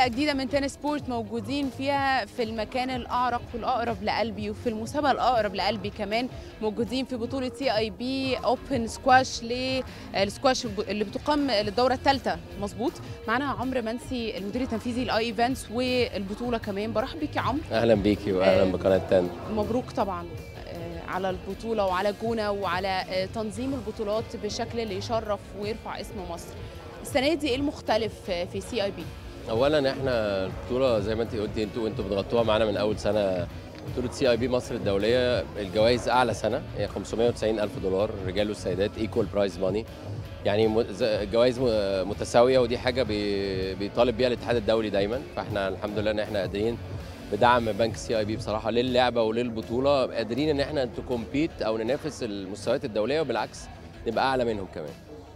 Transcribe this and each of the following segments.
جديدة من تنس سبورت موجودين فيها في المكان الأعرق والأقرب لقلبي وفي المسابقة الأقرب لقلبي كمان موجودين في بطولة سي اي بي اوبن سكواش للسكواش اللي بتقام للدورة الثالثة مظبوط معانا عمرو منسي المدير التنفيذي لاي ايفنتس والبطولة كمان برحب بيك يا عمرو اهلا بيكي واهلا آه. بقناه تان مبروك طبعا آه، على البطولة وعلى الجونة وعلى آه، تنظيم البطولات بشكل اللي يشرف ويرفع اسم مصر السنة دي ايه المختلف آه، في سي اي بي؟ اولا احنا البطوله زي ما انت قلتي انتوا انتوا بتغطوها معانا من اول سنه بطوله سي اي بي مصر الدوليه الجوائز اعلى سنه هي 590 الف دولار الرجال والسيدات ايكوال برايز ماني يعني م- ز- جوائز م- متساويه ودي حاجه بي- بيطالب بيها الاتحاد الدولي دايما فاحنا الحمد لله ان احنا قادرين بدعم بنك سي اي بي بصراحه للعبه وللبطوله قادرين ان احنا تكومبيت او ننافس المستويات الدوليه وبالعكس نبقى اعلى منهم كمان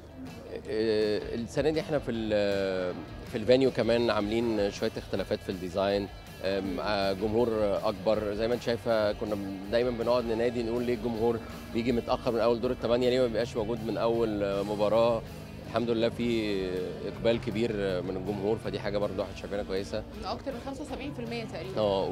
آه، السنه دي احنا في ال- في الفانيو كمان عاملين شويه اختلافات في الديزاين آه، مع جمهور اكبر زي ما انت شايفه كنا دايما بنقعد ننادي نقول ليه الجمهور بيجي متاخر من اول دور الثمانيه ليه ما بيبقاش موجود من اول آه، مباراه الحمد لله في اقبال كبير من الجمهور فدي حاجه برضو احنا شايفينها كويسه اكتر من 75% تقريبا اه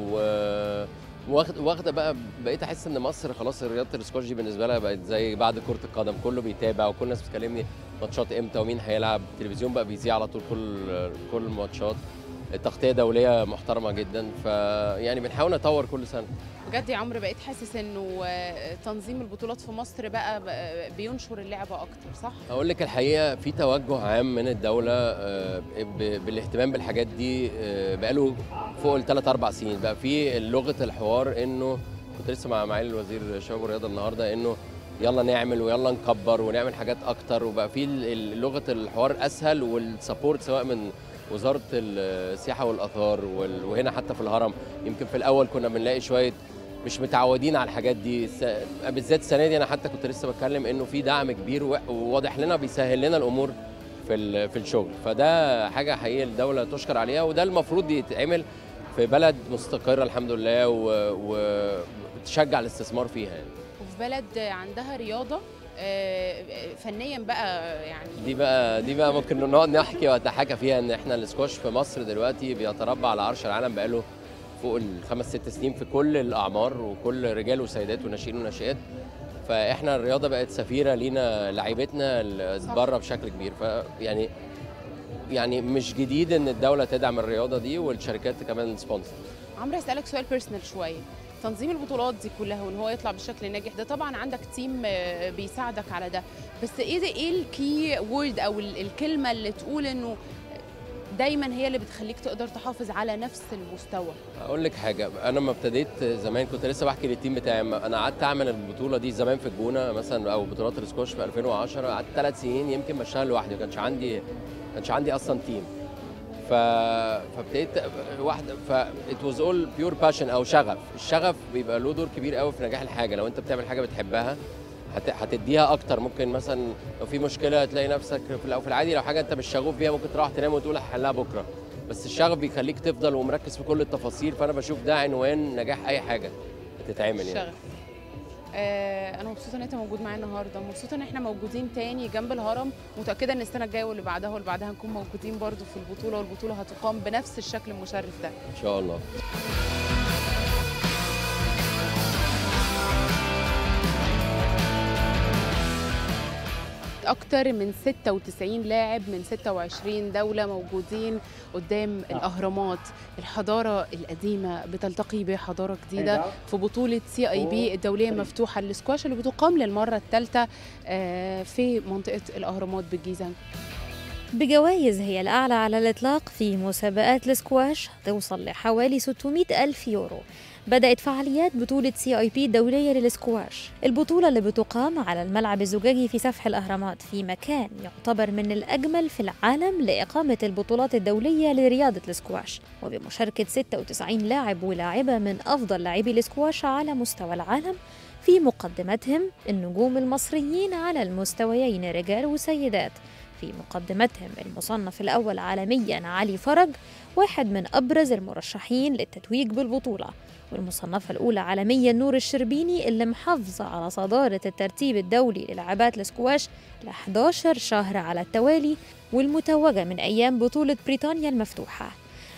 و واخد واخده بقى بقيت احس ان مصر خلاص رياضه السكواش دي بالنسبه لها بقت زي بعد كره القدم كله بيتابع وكل الناس بتكلمني ماتشات امتى ومين هيلعب التلفزيون بقى بيذيع على طول كل كل الماتشات التغطيه دوليه محترمه جدا فيعني بنحاول نطور كل سنه بجد يا عمرو بقيت حاسس انه آه، تنظيم البطولات في مصر بقى بقى بينشر اللعبه اكتر صح؟ اقول لك الحقيقه في توجه عام من الدوله آه، ب- بالاهتمام بالحاجات دي آه، بقاله فوق الثلاث اربع سنين بقى في لغه الحوار انه كنت لسه مع معالي الوزير الشباب والرياضه النهارده انه يلا نعمل ويلا نكبر ونعمل حاجات اكتر وبقى في ال- ال- لغه الحوار اسهل والسبورت سواء من وزاره السياحه والاثار وال- وهنا حتى في الهرم يمكن في الاول كنا بنلاقي شويه مش متعودين على الحاجات دي الس- بالذات السنه دي انا حتى كنت لسه بتكلم انه في دعم كبير و- وواضح لنا بيسهل لنا الامور في ال- في الشغل فده حاجه حقيقيه الدوله تشكر عليها وده المفروض يتعمل في بلد مستقره الحمد لله و- وتشجع الاستثمار فيها يعني وفي بلد عندها رياضه آه، فنيا بقى يعني دي بقى دي بقى ممكن نقعد نحكي ونتحكى فيها ان احنا السكواش في مصر دلوقتي بيتربع على عرش العالم بقاله فوق الخمس ست سنين في كل الاعمار وكل رجال وسيدات وناشئين وناشئات فاحنا الرياضه بقت سفيره لينا لعيبتنا صح. بره بشكل كبير فيعني يعني مش جديد ان الدوله تدعم الرياضه دي والشركات كمان سبونسر عمرو اسالك سؤال بيرسونال شويه تنظيم البطولات دي كلها وان هو يطلع بالشكل الناجح ده طبعا عندك تيم آه، بيساعدك على ده بس ايه ده ايه الكي وورد او ال- الكلمه اللي تقول انه دايما هي اللي بتخليك تقدر تحافظ على نفس المستوى اقول لك حاجه انا لما ابتديت زمان كنت لسه بحكي للتيم بتاعي أما انا قعدت اعمل البطوله دي زمان في الجونه مثلا او بطولات السكواش في 2010 قعدت ثلاث سنين يمكن بشتغل لوحدي ما كانش عندي ما كانش عندي اصلا تيم ف فابتديت واحده ف ات واز اول بيور باشن او شغف الشغف بيبقى له دور كبير قوي في نجاح الحاجه لو انت بتعمل حاجه بتحبها هت... هتديها اكتر ممكن مثلا لو في مشكله تلاقي نفسك في, لو في العادي لو حاجه انت مش شغوف بيها ممكن تروح تنام وتقول هحلها بكره بس الشغف بيخليك تفضل ومركز في كل التفاصيل فانا بشوف ده عنوان نجاح اي حاجه بتتعمل يعني الشغف آه انا مبسوطه ان انت موجود معايا النهارده مبسوطه ان احنا موجودين تاني جنب الهرم متاكده ان السنه الجايه واللي بعدها واللي بعدها هنكون موجودين برضو في البطوله والبطوله هتقام بنفس الشكل المشرف ده ان شاء الله أكتر من 96 لاعب من 26 دولة موجودين قدام الأهرامات الحضارة القديمة بتلتقي بحضارة جديدة في بطولة سي اي بي الدولية المفتوحة للسكواش اللي بتقام للمرة الثالثة آه، في منطقة الأهرامات بالجيزة بجوائز هي الأعلى على الإطلاق في مسابقات السكواش توصل لحوالي 600 ألف يورو بدأت فعاليات بطولة سي اي بي الدولية للسكواش البطولة اللي بتقام على الملعب الزجاجي في سفح الأهرامات في مكان يعتبر من الأجمل في العالم لإقامة البطولات الدولية لرياضة السكواش وبمشاركة 96 لاعب ولاعبة من أفضل لاعبي السكواش على مستوى العالم في مقدمتهم النجوم المصريين على المستويين رجال وسيدات في مقدمتهم المصنف الأول عالميا علي فرج واحد من أبرز المرشحين للتتويج بالبطولة والمصنفة الأولى عالميا نور الشربيني اللي محافظة على صدارة الترتيب الدولي للعبات السكواش ل 11 شهر على التوالي والمتوجة من أيام بطولة بريطانيا المفتوحة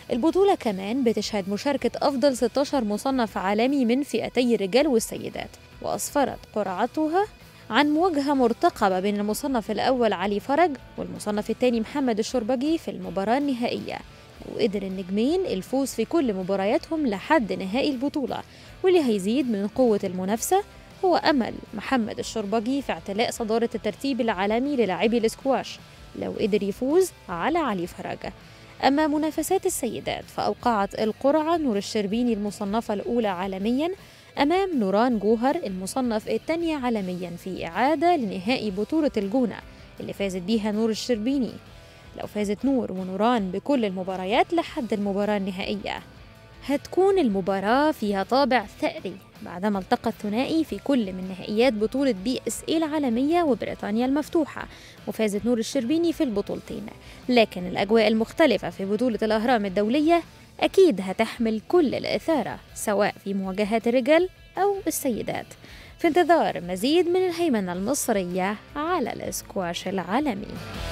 البطولة كمان بتشهد مشاركة أفضل 16 مصنف عالمي من فئتي الرجال والسيدات وأسفرت قرعتها عن مواجهة مرتقبة بين المصنف الأول علي فرج والمصنف الثاني محمد الشربجي في المباراة النهائية وقدر النجمين الفوز في كل مبارياتهم لحد نهائي البطولة واللي هيزيد من قوة المنافسة هو أمل محمد الشربجي في اعتلاء صدارة الترتيب العالمي للاعبي الاسكواش لو قدر يفوز على علي فرج أما منافسات السيدات فأوقعت القرعة نور الشربيني المصنفة الأولى عالمياً أمام نوران جوهر المصنف الثانية عالميا في إعادة لنهائي بطولة الجونة اللي فازت بيها نور الشربيني لو فازت نور ونوران بكل المباريات لحد المباراة النهائية هتكون المباراة فيها طابع ثأري بعدما التقى الثنائي في كل من نهائيات بطولة بي اس اي العالمية وبريطانيا المفتوحة وفازت نور الشربيني في البطولتين لكن الأجواء المختلفة في بطولة الأهرام الدولية أكيد هتحمل كل الإثارة سواء في مواجهات الرجال أو السيدات في انتظار مزيد من الهيمنة المصرية على الاسكواش العالمي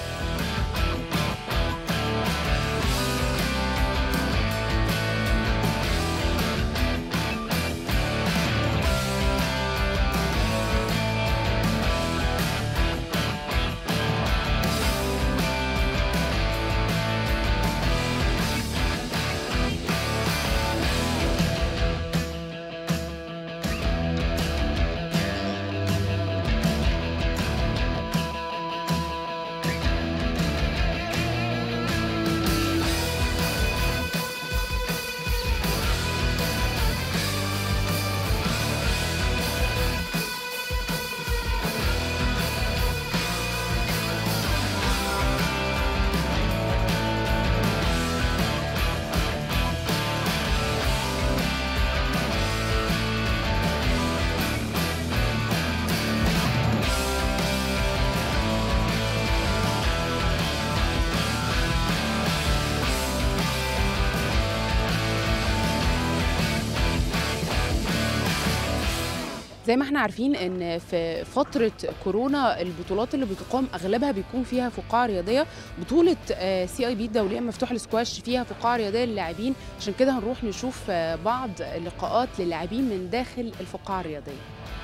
زي ما احنا عارفين ان في فتره كورونا البطولات اللي بتقام اغلبها بيكون فيها فقاعه رياضيه بطوله سي اي بي الدوليه مفتوح السكواش فيها فقاعه رياضيه للاعبين عشان كده هنروح نشوف آه، بعض لقاءات للاعبين من داخل الفقاعه الرياضيه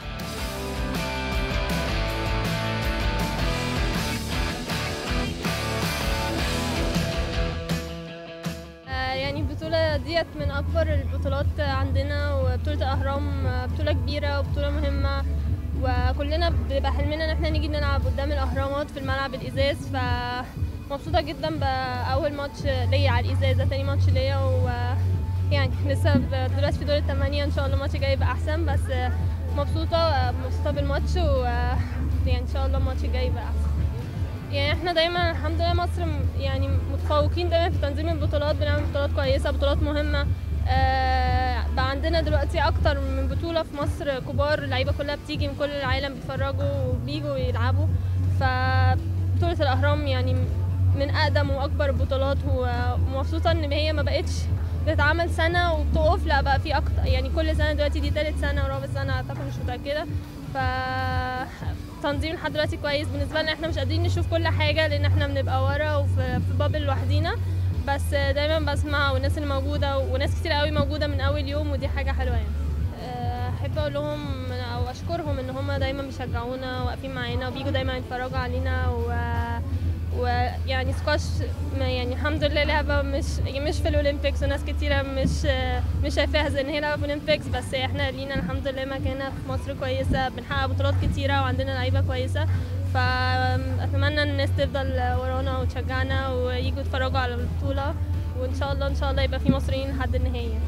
آه، يعني البطولة ديت من أكبر البطولات عندنا وبطولة أهرام آه، بطولة كبيرة وبطولة مهمة وكلنا بيبقى حلمنا إن احنا نيجي نلعب قدام الأهرامات في الملعب الإزاز فمبسوطة جدا بأول ماتش ليا على الإزاز ده تاني ماتش ليا ويعني لسه ب- دلوقتي في دور الثمانية إن شاء الله الماتش الجاي يبقى أحسن بس آه، مبسوطة آه، مبسوطة بالماتش و آه، يعني إن شاء الله الماتش الجاي يبقى أحسن يعني احنا دايما الحمد لله مصر م- يعني متفوقين دايما في تنظيم البطولات بنعمل بطولات كويسه بطولات مهمه آه بقى عندنا دلوقتي اكتر من بطوله في مصر كبار اللعيبه كلها بتيجي من كل العالم بيتفرجوا وبيجوا يلعبوا فبطوله الاهرام يعني من اقدم واكبر البطولات ومبسوطه ان هي ما بقتش بتتعمل سنه وبتقف لا بقى في اكتر يعني كل سنه دلوقتي دي تالت سنه ورابع سنه اعتقد مش متاكده ف تنظيم لحد دلوقتي كويس بالنسبه لنا احنا مش قادرين نشوف كل حاجه لان احنا بنبقى ورا وفي في بابل لوحدينا بس دايما بسمع والناس اللي موجوده وناس كتير قوي موجوده من اول يوم ودي حاجه حلوه يعني أه، احب اقول لهم او اشكرهم ان هم دايما بيشجعونا واقفين معانا وبيجوا دايما يتفرجوا علينا و ويعني سكواش ما- يعني الحمد لله لعبه مش يعني مش في الاولمبيكس وناس كتيره مش مش شايفاها زي ان هي لعبه في الاولمبيكس بس احنا لينا الحمد لله مكانه في مصر كويسه بنحقق بطولات كتيره وعندنا لعيبه كويسه فاتمنى ان الناس تفضل ورانا وتشجعنا ويجوا يتفرجوا على البطوله وان شاء الله ان شاء الله يبقى في مصريين لحد النهايه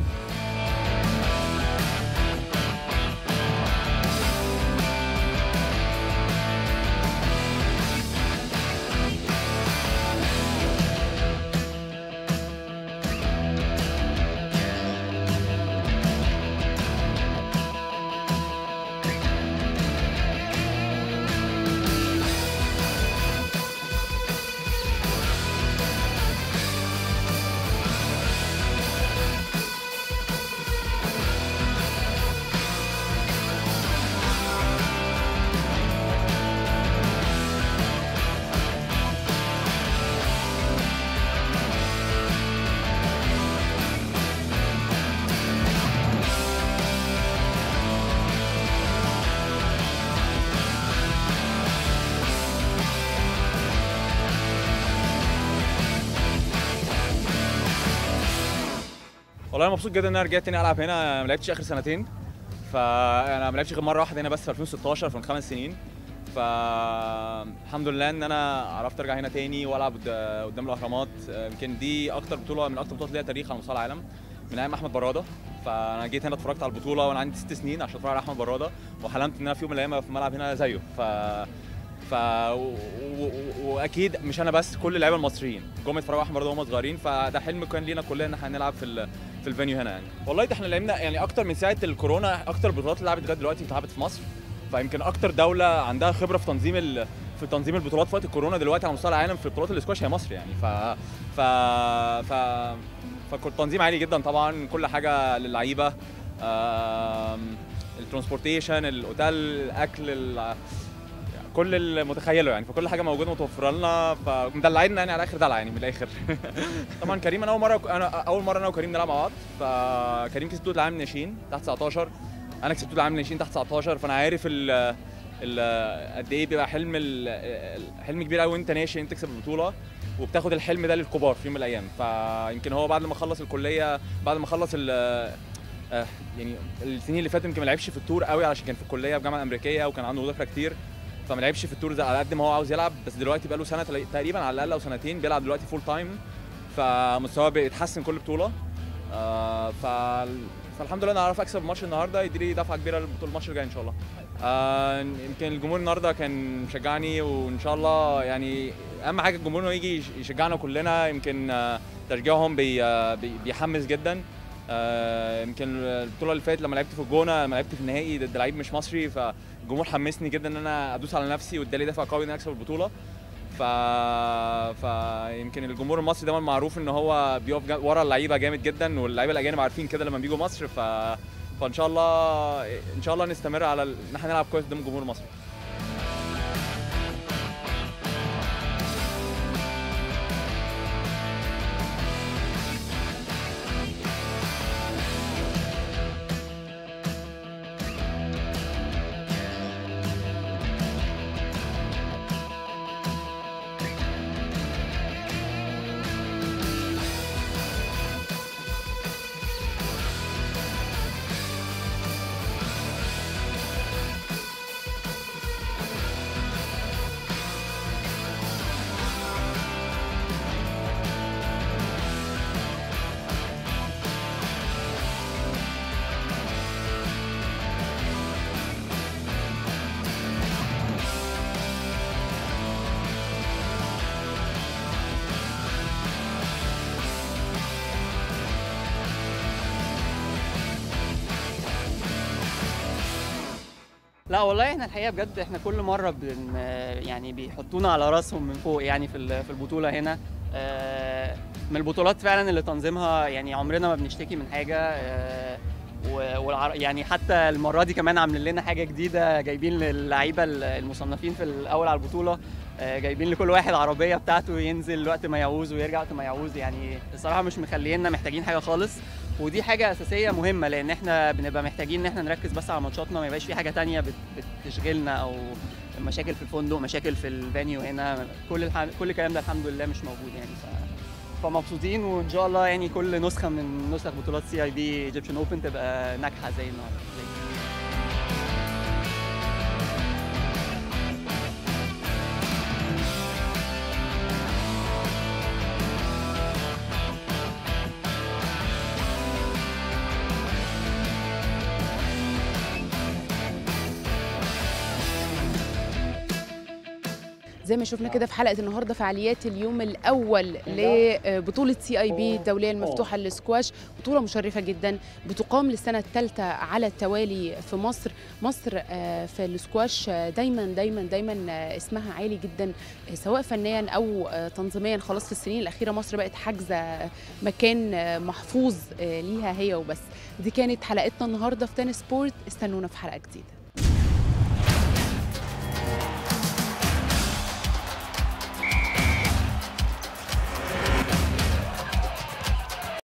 والله انا مبسوط جدا ان انا رجعت تاني العب هنا ما لعبتش اخر سنتين فانا ما لعبتش غير مره واحده هنا بس في 2016 من خمس سنين فالحمد لله ان انا عرفت ارجع هنا تاني والعب قد- قدام الاهرامات يمكن دي اكتر بطوله من اكتر بطولات ليها تاريخ على مستوى العالم من ايام احمد براده فانا جيت هنا اتفرجت على البطوله وانا عندي ست سنين عشان اتفرج على احمد براده وحلمت ان انا في يوم من الايام أبقى في الملعب هنا زيه ف ف و... و... واكيد مش انا بس كل اللعيبه المصريين جم يتفرجوا على احمد براده وهم صغيرين فده حلم كان لينا كلنا ان احنا نلعب في ال... في الفينيو هنا يعني والله ده احنا لعبنا يعني اكتر من ساعه الكورونا اكتر البطولات اللي لعبت لغايه دلوقتي اتلعبت في مصر فيمكن اكتر دوله عندها خبره في تنظيم ال... في تنظيم البطولات في وقت الكورونا دلوقتي على مستوى العالم في بطولات الاسكواش هي مصر يعني ف ف ف فكنت تنظيم عالي جدا طبعا كل حاجه للعيبه آم، الترانسبورتيشن الاوتيل الاكل ال... كل اللي متخيله يعني فكل حاجه موجوده متوفره لنا فمدلعينا يعني على اخر دلع يعني من الاخر طبعا كريم انا اول مره انا اول مره انا وكريم نلعب مع بعض فكريم كسب بطوله العالم ناشئين تحت 19 انا كسبت بطوله العالم ناشئين تحت 19 فانا عارف ال ال- قد ايه بيبقى حلم ال- حلم كبير قوي وانت ناشئ انت تكسب البطوله وبتاخد الحلم ده للكبار في يوم من الايام فيمكن هو بعد ما خلص الكليه بعد ما خلص ال آه، يعني السنين اللي فاتت يمكن ما لعبش في التور قوي علشان كان في الكليه في جامعه امريكيه وكان عنده مذاكره كتير فما لعبش في التور ده على قد ما هو عاوز يلعب بس دلوقتي بقى له سنه تل- تقريبا على الاقل او سنتين بيلعب دلوقتي فول تايم فمستواه بيتحسن كل بطوله آه ف فالحمد لله انا اعرف اكسب الماتش النهارده يدي لي دفعه كبيره للبطوله الماتش الجاي ان شاء الله آه يمكن الجمهور النهارده كان مشجعني وان شاء الله يعني اهم حاجه الجمهور انه يجي يش- يشجعنا كلنا يمكن آه، تشجيعهم بي آه، بي- بيحمس جدا آه، يمكن البطوله اللي فاتت لما لعبت في الجونه لما لعبت في النهائي ضد لعيب مش مصري فالجمهور حمسني جدا ان انا ادوس على نفسي وادالي دفع قوي ان انا اكسب البطوله ف... فيمكن الجمهور المصري دايما معروف ان هو بيقف جا- ورا اللعيبه جامد جدا واللعيبه الاجانب عارفين كده لما بيجوا مصر ف فان شاء الله ان شاء الله نستمر على ال- ان احنا نلعب كويس قدام الجمهور المصري لا والله احنا الحقيقه بجد احنا كل مره بن يعني بيحطونا على راسهم من فوق يعني في ال- في البطوله هنا آه، من البطولات فعلا اللي تنظيمها يعني عمرنا ما بنشتكي من حاجه آه، و- والعر... يعني حتى المره دي كمان عاملين لنا حاجه جديده جايبين للعيبه ال- المصنفين في الاول على البطوله آه، جايبين لكل واحد عربيه بتاعته ينزل وقت ما يعوز ويرجع وقت ما يعوز يعني الصراحه مش مخلينا محتاجين حاجه خالص ودي حاجه اساسيه مهمه لان احنا بنبقى محتاجين ان احنا نركز بس على ماتشاتنا ما يبقاش في حاجه تانية بت- بتشغلنا او مشاكل في الفندق مشاكل في الفانيو هنا كل الح... كل الكلام ده الحمد لله مش موجود يعني ف... فمبسوطين وان شاء الله يعني كل نسخه من نسخ بطولات سي اي بي ايجيبشن اوبن تبقى ناجحه زي النهارده زي زي ما شفنا كده في حلقه النهارده فعاليات اليوم الاول لبطوله سي اي بي الدوليه المفتوحه للسكواش بطوله مشرفه جدا بتقام للسنه الثالثه على التوالي في مصر مصر آه، في السكواش آه، دايما دايما دايما آه، اسمها عالي جدا آه، سواء فنيا او آه، تنظيميا خلاص في السنين الاخيره مصر بقت حاجزه مكان آه، محفوظ آه، ليها هي وبس دي كانت حلقتنا النهارده في تاني سبورت استنونا في حلقه جديده